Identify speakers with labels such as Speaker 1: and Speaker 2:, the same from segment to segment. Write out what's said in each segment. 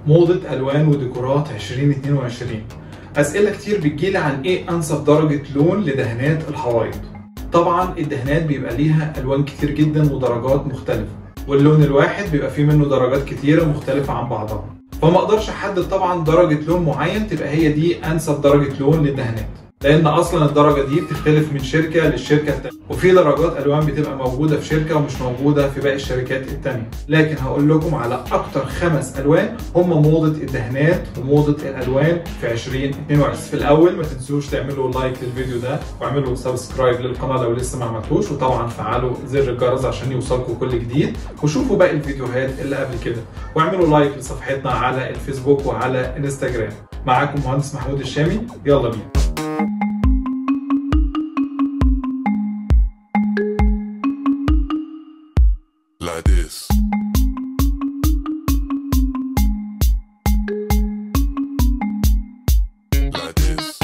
Speaker 1: موضة ألوان وديكورات 2022 أسئلة كتير بتجيلي عن إيه أنسب درجة لون لدهانات الحوايط طبعا الدهانات بيبقى ليها ألوان كتير جدا ودرجات مختلفة واللون الواحد بيبقى فيه منه درجات كتيرة مختلفة عن بعضها فما اقدرش احدد طبعا درجة لون معين تبقى هي دي انسب درجة لون للدهانات لان اصلا الدرجه دي بتختلف من شركه للشركه التانية وفي درجات الوان بتبقى موجوده في شركه ومش موجوده في باقي الشركات التانية لكن هقول لكم على اكتر خمس الوان هم موضه الدهانات وموضه الالوان في 2022 في الاول ما تنسوش تعملوا لايك للفيديو ده واعملوا سبسكرايب للقناه لو لسه ما عملتوش وطبعا فعلوا زر الجرس عشان يوصلكم كل جديد وشوفوا باقي الفيديوهات اللي قبل كده واعملوا لايك لصفحتنا على الفيسبوك وعلى انستجرام معاكم مهندس محمود الشامي يلا بينا
Speaker 2: like this. Like this.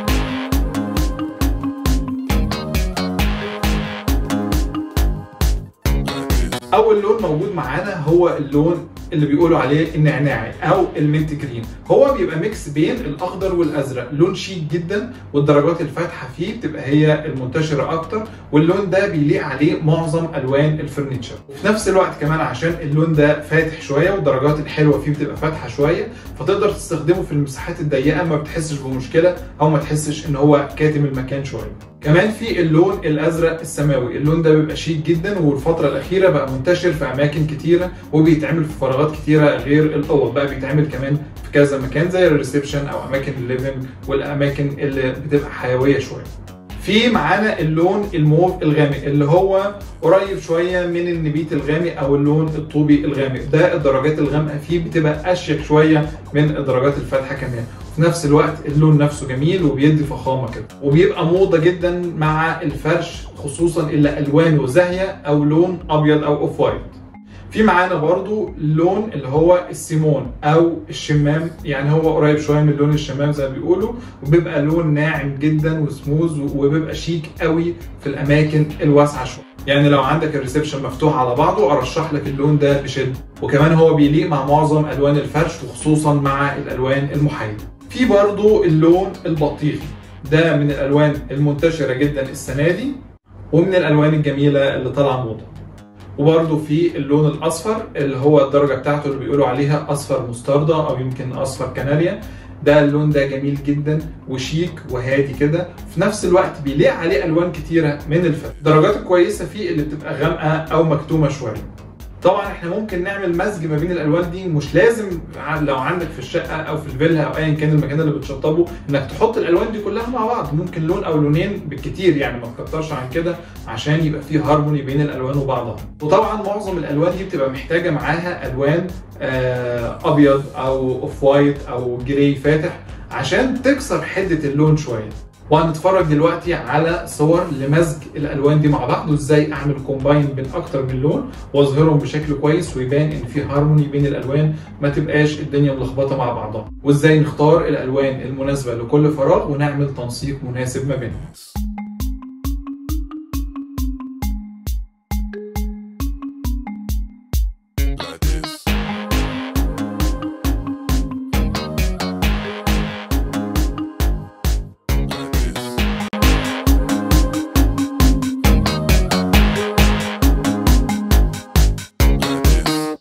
Speaker 2: Like this.
Speaker 1: اول لون موجود معانا هو اللون اللي بيقولوا عليه النعناعي او المنت جرين هو بيبقى ميكس بين الاخضر والازرق لون شيك جدا والدرجات الفاتحه فيه بتبقى هي المنتشره اكتر واللون ده بيليق عليه معظم الوان الفرنتشر وفي نفس الوقت كمان عشان اللون ده فاتح شويه والدرجات الحلوه فيه بتبقى فاتحه شويه فتقدر تستخدمه في المساحات الضيقه ما بتحسش بمشكله او ما تحسش ان هو كاتم المكان شويه كمان في اللون الازرق السماوي اللون ده بيبقى شيك جدا والفتره الاخيره بقى منتشر في اماكن كتيره وبيتعمل في فراغات كتيره غير الاوض بقى بيتعمل كمان في كذا مكان زي الريسبشن او اماكن الليفنج والاماكن اللي بتبقى حيويه شويه في معانا اللون الموف الغامق اللي هو قريب شويه من النبيت الغامق او اللون الطوبي الغامق ده الدرجات الغامقه فيه بتبقى اشيك شويه من الدرجات الفاتحه كمان في نفس الوقت اللون نفسه جميل وبيدي فخامه كده وبيبقى موضه جدا مع الفرش خصوصا اللي الوانه زاهيه او لون ابيض او اوف وايت في معانا برضو اللون اللي هو السيمون او الشمام يعني هو قريب شويه من لون الشمام زي ما بيقولوا وبيبقى لون ناعم جدا وسموز وبيبقى شيك قوي في الاماكن الواسعه شويه يعني لو عندك الريسبشن مفتوح على بعضه ارشح لك اللون ده بشده وكمان هو بيليق مع معظم الوان الفرش وخصوصا مع الالوان المحايده في برضو اللون البطيخي ده من الالوان المنتشره جدا السنه دي ومن الالوان الجميله اللي طالعه موضه وبرده في اللون الاصفر اللي هو الدرجه بتاعته اللي بيقولوا عليها اصفر مستردة او يمكن اصفر كناريا ده اللون ده جميل جدا وشيك وهادي كده في نفس الوقت بيليق عليه الوان كتيره من الفرش الدرجات الكويسه فيه اللي بتبقى غامقه او مكتومه شويه طبعا احنا ممكن نعمل مزج ما بين الالوان دي مش لازم لو عندك في الشقه او في الفيلا او ايا كان المكان اللي بتشطبه انك تحط الالوان دي كلها مع بعض ممكن لون او لونين بالكتير يعني ما تكترش عن كده عشان يبقى فيه هارموني بين الالوان وبعضها وطبعا معظم الالوان دي بتبقى محتاجه معاها الوان آه ابيض او اوف وايت او جراي فاتح عشان تكسر حده اللون شويه وهنتفرج دلوقتي على صور لمزج الالوان دي مع بعض وازاي اعمل كومباين بين اكتر من لون واظهرهم بشكل كويس ويبان ان في هارموني بين الالوان ما تبقاش الدنيا ملخبطه مع بعضها وازاي نختار الالوان المناسبه لكل فراغ ونعمل تنسيق مناسب ما بينهم
Speaker 2: Like this. Like this. Like this.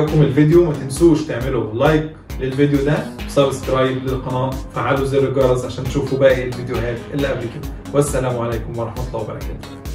Speaker 1: عجبكم الفيديو ما تنسوش تعملوا لايك للفيديو ده وسبسكرايب للقناه فعلوا زر الجرس عشان تشوفوا باقي الفيديوهات اللي قبل كده والسلام عليكم ورحمه الله وبركاته